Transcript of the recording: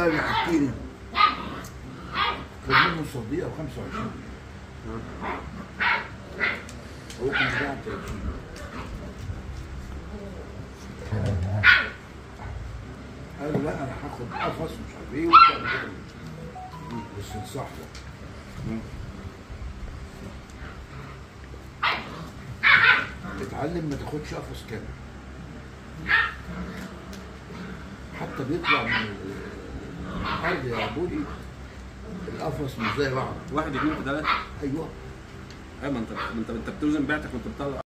بقى بيحكيني خد منه صديقه ب 25 هو كان بتاع 30 قال له لا انا هاخد قفص ومش عارف ايه وبتاع كده الاستنصاح ده اتعلم ما تاخدش قفص كامل حتى بيطلع من الارض يا بودي القفص مش زي بعض واحد اثنين ثلاثة ايوه ايوه ما انت ما انت انت بتوزن بعتك وانت بتطلع